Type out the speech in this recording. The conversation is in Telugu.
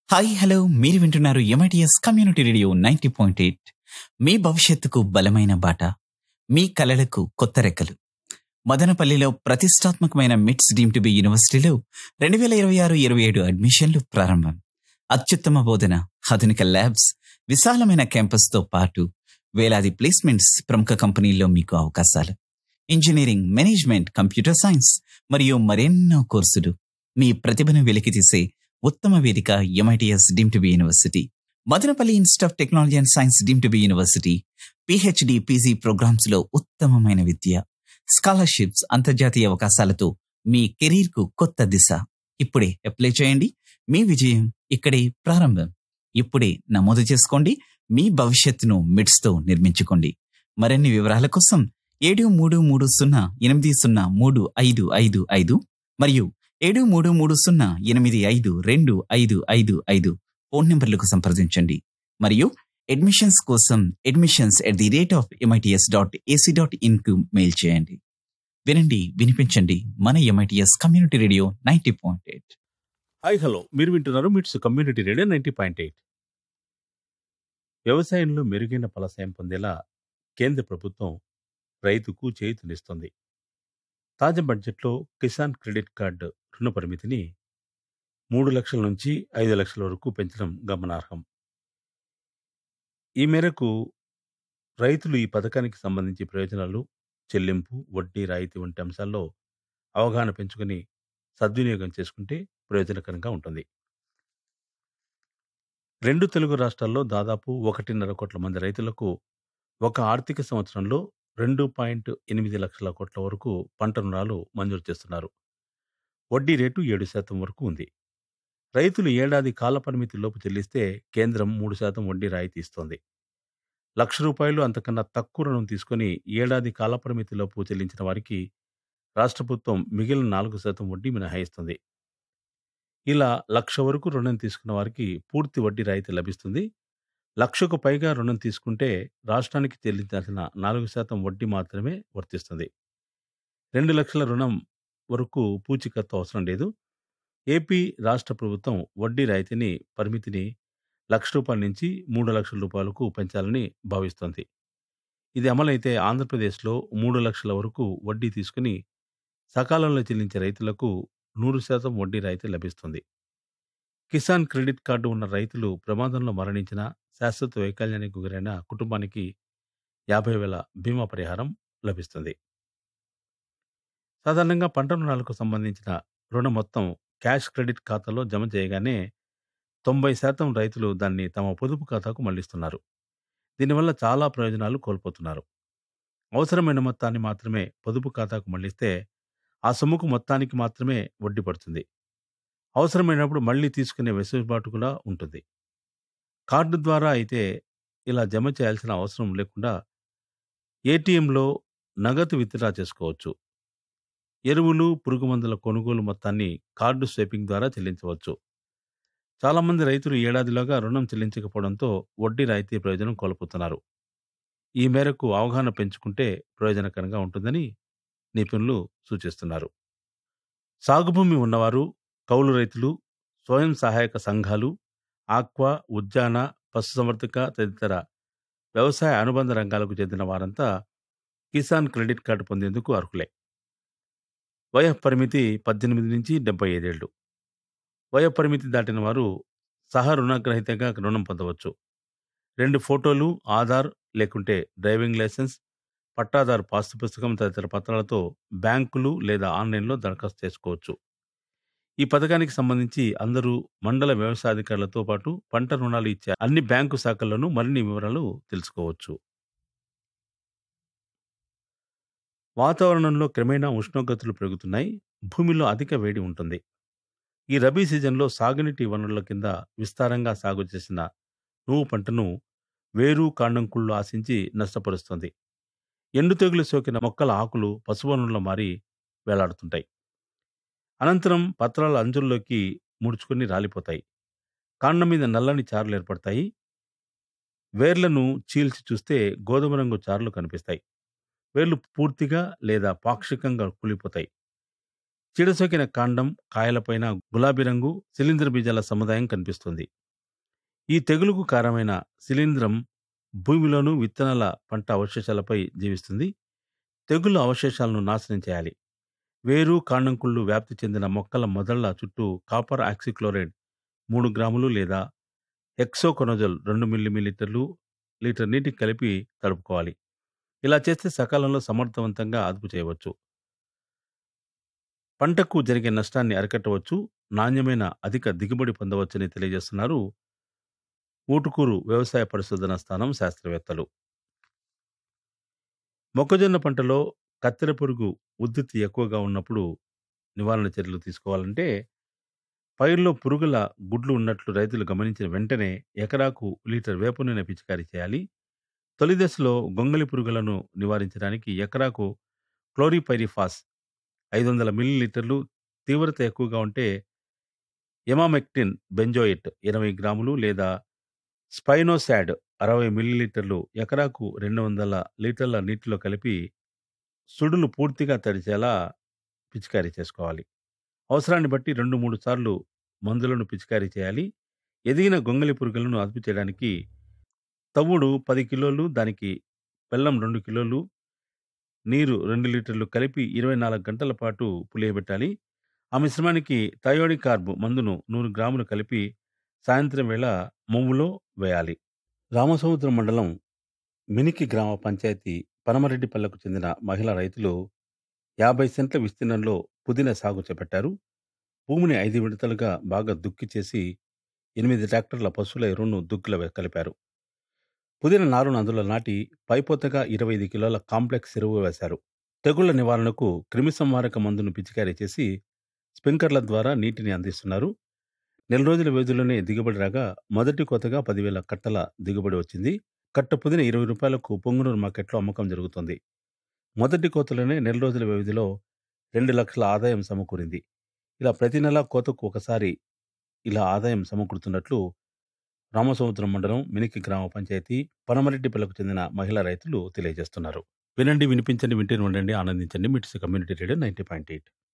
హాయ్ హలో మీరు వింటున్నారు MITS community radio ninety point eight మీ భవిష్యత్తుకు బలమైన బాట మీ కలలకు కొత్త రెక్కలు మదనపల్లిలో ప్రతిష్టాత్మకమైన మిట్స్ డీమ్ టు బి యూనివర్సిటీలో రెండు వేల ఇరవై ఆరు ఇరవై ఏడు అడ్మిషన్లు ప్రారంభం అత్యుత్తమ బోధన ఆధునిక ల్యాబ్స్ విశాలమైన క్యాంపస్తో పాటు వేలాది ప్లేస్మెంట్స్ ప్రముఖ కంపెనీల్లో మీకు అవకాశాలు ఇంజనీరింగ్ మేనేజ్మెంట్ కంప్యూటర్ సైన్స్ మరియు మరెన్నో కోర్సులు మీ ప్రతిభను వెలికితీసే ఉత్తమ వేదిక MITS deem to be university Madanapalle institute of technology and science deem to be university PhD PG programmes లో ఉత్తమమైన విద్య స్కాలర్షిప్స్ అంతర్జాతీయ అవకాశాలతో మీ కెరీర్ కు కొత్త దిశ ఇప్పుడే అప్లై చేయండి మీ విజయం ఇక్కడే ప్రారంభం ఇప్పుడే నమోదు చేసుకోండి మీ భవిష్యత్తును మిడ్స్ తో నిర్మించుకోండి మరిన్ని వివరాల కోసం ఏడు మూడు మూడు సున్నా ఎనిమిది సున్నా మూడు ఐదు ఐదు ఐదు మరియు ఏడు మూడు మూడు సున్నా ఎనిమిది ఐదు రెండు ఐదు ఐదు ఐదు ఫోన్ నెంబర్లకు సంప్రదించండి మరియు అడ్మిషన్స్ కోసం admissions at the rate of MITS dot AC dot in కు మెయిల్ చేయండి వినండి వినిపించండి మన MITS community radio ninety point eight hi hello మీరు వింటున్నారు MITS community radio ninety point eight వ్యవసాయంలో మెరుగైన ఫలసాయం పొందేలా కేంద్ర ప్రభుత్వం రైతుకు చేయూతనిస్తుంది తాజా బడ్జెట్లో కిసాన్ క్రెడిట్ కార్డు రుణ పరిమితిని మూడు లక్షల నుంచి ఐదు లక్షల వరకు పెంచడం గమనార్హం ఈ మేరకు రైతులు ఈ పథకానికి సంబంధించి ప్రయోజనాలు చెల్లింపు వడ్డీ రాయితీ వంటి అంశాల్లో అవగాహన పెంచుకొని సద్వినియోగం చేసుకుంటే ప్రయోజనకరంగా ఉంటుంది రెండు తెలుగు రాష్ట్రాల్లో దాదాపు ఒకటిన్నర కోట్ల మంది రైతులకు ఒక ఆర్థిక సంవత్సరంలో రెండు పాయింట్ ఎనిమిది లక్షల కోట్ల వరకు పంట రుణాలు మంజూరు చేస్తున్నారు వడ్డీ రేటు ఏడు శాతం వరకు ఉంది రైతులు ఏడాది కాలపరిమితి లోపు చెల్లిస్తే కేంద్రం మూడు శాతం వడ్డీ రాయితీ ఇస్తోంది లక్ష రూపాయలు అంతకన్నా తక్కువ రుణం తీసుకొని ఏడాది కాలపరిమితి లోపు చెల్లించిన వారికి రాష్ట్ర ప్రభుత్వం మిగిలిన నాలుగు శాతం వడ్డీ మినహాయిస్తుంది ఇలా లక్ష వరకు రుణం తీసుకున్న వారికి పూర్తి వడ్డీ రాయితీ లభిస్తుంది లక్షకు పైగా రుణం తీసుకుంటే రాష్ట్రానికి చెల్లించాల్సిన నాలుగు శాతం వడ్డీ మాత్రమే వర్తిస్తుంది రెండు లక్షల రుణం వరకు పూచికత్తు అవసరం లేదు ఏపీ రాష్ట్ర ప్రభుత్వం వడ్డీ రాయితీని పరిమితిని లక్ష రూపాయల నుంచి మూడు లక్షల రూపాయలకు పెంచాలని భావిస్తోంది ఇది అమలైతే ఆంధ్రప్రదేశ్లో మూడు లక్షల వరకు వడ్డీ తీసుకుని సకాలంలో చెల్లించే రైతులకు నూరు శాతం వడ్డీ రాయితీ లభిస్తుంది కిసాన్ క్రెడిట్ కార్డు ఉన్న రైతులు ప్రమాదంలో మరణించిన శాశ్వత వైకల్యానికి గురైన కుటుంబానికి యాభై వేల బీమా పరిహారం లభిస్తుంది సాధారణంగా పంట రుణాలకు సంబంధించిన రుణ మొత్తం క్యాష్ క్రెడిట్ ఖాతాలో జమ చేయగానే తొంభై శాతం రైతులు దాన్ని తమ పొదుపు ఖాతాకు మళ్లిస్తున్నారు దీనివల్ల చాలా ప్రయోజనాలు కోల్పోతున్నారు అవసరమైన మొత్తాన్ని మాత్రమే పొదుపు ఖాతాకు మళ్లిస్తే ఆ సొమ్ముకు మొత్తానికి మాత్రమే వడ్డీ పడుతుంది అవసరమైనప్పుడు మళ్ళీ తీసుకునే వెసులుబాటు కూడా ఉంటుంది కార్డు ద్వారా అయితే ఇలా జమ చేయాల్సిన అవసరం లేకుండా ఏటీఎంలో నగదు విత్డ్రా చేసుకోవచ్చు ఎరువులు పురుగు మందుల కొనుగోలు మొత్తాన్ని కార్డు స్వైపింగ్ ద్వారా చెల్లించవచ్చు చాలామంది రైతులు ఏడాదిలోగా రుణం చెల్లించకపోవడంతో వడ్డీ రాయితీ ప్రయోజనం కోల్పోతున్నారు ఈ మేరకు అవగాహన పెంచుకుంటే ప్రయోజనకరంగా ఉంటుందని నిపుణులు సూచిస్తున్నారు సాగుభూమి ఉన్నవారు కౌలు రైతులు స్వయం సహాయక సంఘాలు ఆక్వా ఉద్యాన పశుసంవర్ధక తదితర వ్యవసాయ అనుబంధ రంగాలకు చెందిన వారంతా కిసాన్ క్రెడిట్ కార్డు పొందేందుకు అర్హులే వయ పరిమితి పద్దెనిమిది నుంచి డెబ్బై ఐదేళ్లు వయ పరిమితి దాటిన వారు సహ రుణగ్రహీతగా రుణం పొందవచ్చు రెండు ఫోటోలు ఆధార్ లేకుంటే డ్రైవింగ్ లైసెన్స్ పట్టాదారు పాస్తు పుస్తకం తదితర పత్రాలతో బ్యాంకులు లేదా ఆన్లైన్లో దరఖాస్తు చేసుకోవచ్చు ఈ పథకానికి సంబంధించి అందరూ మండల వ్యవసాయాధికారులతో పాటు పంట రుణాలు ఇచ్చే అన్ని బ్యాంకు శాఖల్లోనూ మరిన్ని వివరాలు తెలుసుకోవచ్చు వాతావరణంలో క్రమేణా ఉష్ణోగ్రతలు పెరుగుతున్నాయి భూమిలో అధిక వేడి ఉంటుంది ఈ రబీ సీజన్లో సాగునీటి వనరుల కింద విస్తారంగా సాగు చేసిన నువ్వు పంటను వేరు కాండంకుళ్ళు ఆశించి నష్టపరుస్తుంది ఎండు తెగులు సోకిన మొక్కల ఆకులు పశువనుల్లో మారి వేలాడుతుంటాయి అనంతరం పత్రాల అంచుల్లోకి ముడుచుకొని రాలిపోతాయి కాండం మీద నల్లని చారులు ఏర్పడతాయి వేర్లను చీల్చి చూస్తే గోధుమ రంగు చారులు కనిపిస్తాయి వేర్లు పూర్తిగా లేదా పాక్షికంగా కూలిపోతాయి చీడసోకిన కాండం కాయలపైన గులాబీ రంగు శిలీంద్ర బీజాల సముదాయం కనిపిస్తుంది ఈ తెగులుకు కారణమైన శిలీంద్రం భూమిలోను విత్తనాల పంట అవశేషాలపై జీవిస్తుంది తెగులు అవశేషాలను నాశనం చేయాలి వేరు కాండంకుళ్ళు వ్యాప్తి చెందిన మొక్కల మొదళ్ల చుట్టూ కాపర్ ఆక్సిక్లోరైడ్ మూడు గ్రాములు లేదా హెక్సోకొనజోల్ రెండు మిల్లీమీలీటర్లు లీటర్ నీటికి కలిపి తడుపుకోవాలి ఇలా చేస్తే సకాలంలో సమర్థవంతంగా అదుపు చేయవచ్చు పంటకు జరిగే నష్టాన్ని అరికట్టవచ్చు నాణ్యమైన అధిక దిగుబడి పొందవచ్చని తెలియజేస్తున్నారు ఊటుకూరు వ్యవసాయ పరిశోధన స్థానం శాస్త్రవేత్తలు మొక్కజొన్న పంటలో కత్తెర పురుగు ఉద్ధృతి ఎక్కువగా ఉన్నప్పుడు నివారణ చర్యలు తీసుకోవాలంటే పైర్లో పురుగుల గుడ్లు ఉన్నట్లు రైతులు గమనించిన వెంటనే ఎకరాకు లీటర్ వేప నూనె పిచికారీ చేయాలి తొలి దశలో గొంగలి పురుగులను నివారించడానికి ఎకరాకు క్లోరిపైరిఫాస్ ఐదు వందల మిల్లీలీటర్లు తీవ్రత ఎక్కువగా ఉంటే ఎమామెక్టిన్ బెంజోయిట్ ఇరవై గ్రాములు లేదా స్పైనోసాడ్ అరవై మిల్లీలీటర్లు ఎకరాకు రెండు వందల లీటర్ల నీటిలో కలిపి సుడులు పూర్తిగా తడిచేలా పిచికారీ చేసుకోవాలి అవసరాన్ని బట్టి రెండు మూడు సార్లు మందులను పిచికారీ చేయాలి ఎదిగిన గొంగలి పురుగులను అదుపు చేయడానికి తవుడు పది కిలోలు దానికి బెల్లం రెండు కిలోలు నీరు రెండు లీటర్లు కలిపి ఇరవై నాలుగు గంటల పాటు పులియబెట్టాలి ఆ మిశ్రమానికి థయోడి కార్బ్ మందును నూరు గ్రాములు కలిపి సాయంత్రం వేళ మొవ్వులో వేయాలి రామసముద్రం మండలం మినికి గ్రామ పంచాయతీ పనమరెడ్డిపల్లకు చెందిన మహిళా రైతులు యాభై సెంట్ల విస్తీర్ణంలో పుదీనా సాగు చేపట్టారు భూమిని ఐదు విడతలుగా బాగా దుక్కి చేసి ఎనిమిది ట్రాక్టర్ల పశువుల ఎరువును దుక్కిలో వే- కలిపారు పుదీన నారును అందులో నాటి పైపోతగా ఇరవై ఐదు కిలోల కాంప్లెక్స్ ఎరువు వేశారు తెగుళ్ల నివారణకు క్రిమి సంహారక మందును పిచికారీ చేసి స్ప్రింక్లర్ల ద్వారా నీటిని అందిస్తున్నారు నెల రోజుల వ్యవధిలోనే దిగుబడి రాగా మొదటి కోతగా పదివేల కట్టల దిగుబడి వచ్చింది కట్ట పుదీన ఇరవై రూపాయలకు పొంగునూరు మార్కెట్లో అమ్మకం జరుగుతుంది మొదటి కోతలోనే నెల రోజుల వ్యవధిలో రెండు లక్షల ఆదాయం సమకూరింది ఇలా ప్రతి నెల కోతకు ఒకసారి ఇలా ఆదాయం సమకూరుతున్నట్లు రామసముద్రం మండలం మినికి గ్రామ పంచాయతీ పనమరెడ్డిపల్లకు చెందిన మహిళా రైతులు తెలియజేస్తున్నారు వినండి వినిపించండి వింటూనే ఉండండి ఆనందించండి MITS community radio ninety point eight